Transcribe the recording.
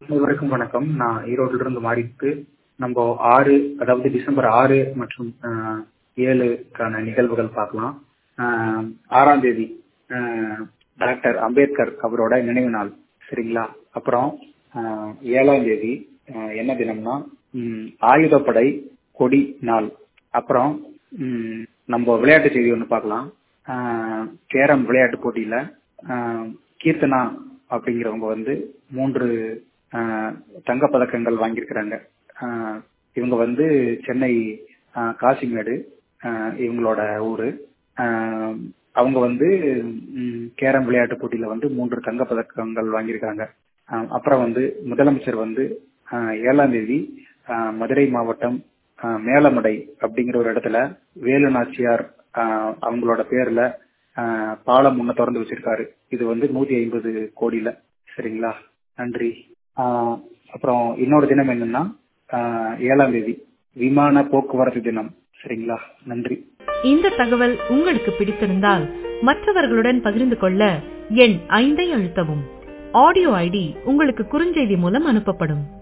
அனைவருக்கும் வணக்கம் நான் ஈரோட்டில இருந்து மாறிட்டு நம்ம ஆறு அதாவது டிசம்பர் ஆறு மற்றும் ஆஹ், ஏழுக்கான நிகழ்வுகள் பார்க்கலாம் ஆஹ், ஆறாம் தேதி ஆஹ், டாக்டர் அம்பேத்கர் அவரோட நினைவு நாள் சரிங்களா அப்புறம் ஆஹ், ஏழாம் தேதி ஆஹ், என்ன தினம்னா ம், ஆயுதப்படை கொடி நாள் அப்புறம் ம், நம்ம விளையாட்டு செய்தி ஒன்று பார்க்கலாம் ஆஹ், கேரம் விளையாட்டு போட்டியில ஆஹ், கீர்த்தனா அப்படிங்கிறவங்க வந்து மூன்று ஆஹ், தங்கப் பதக்கங்கள் வாங்கியிருக்கிறாங்க ஆஹ், இவங்க வந்து சென்னை ஆஹ், காசிமேடு ஆஹ், இவங்களோட ஊரு ஆஹ், அவங்க வந்து ம், கேரம் விளையாட்டு போட்டியில வந்து மூன்று தங்கப் பதக்கங்கள் வாங்கியிருக்காங்க ஆஹ், அப்புறம் வந்து முதலமைச்சர் வந்து ஆஹ், ஏழாம் தேதி ஆஹ், மதுரை மாவட்டம் ஆஹ், மேலமடை அப்படிங்கிற ஒரு இடத்துல வேலு நாச்சியார் ஆஹ், அவங்களோட பேர்ல ஆஹ், பாலம் ஒண்ணு திறந்து வச்சிருக்காரு இது வந்து நூத்தி ஐம்பது கோடியில சரிங்களா நன்றி ஆஹ், அப்புறம் இன்னொரு தினம் என்னன்னா ஆஹ், ஏழாம் தேதி விமான போக்குவரத்து தினம் சரிங்களா நன்றி இந்த தகவல் உங்களுக்கு பிடித்திருந்தால் மற்றவர்களுடன் பகிர்ந்து கொள்ள எண் ஐந்தை அழுத்தவும் ஆடியோ ஐடி உங்களுக்கு குறுஞ்செய்தி மூலம் அனுப்பப்படும்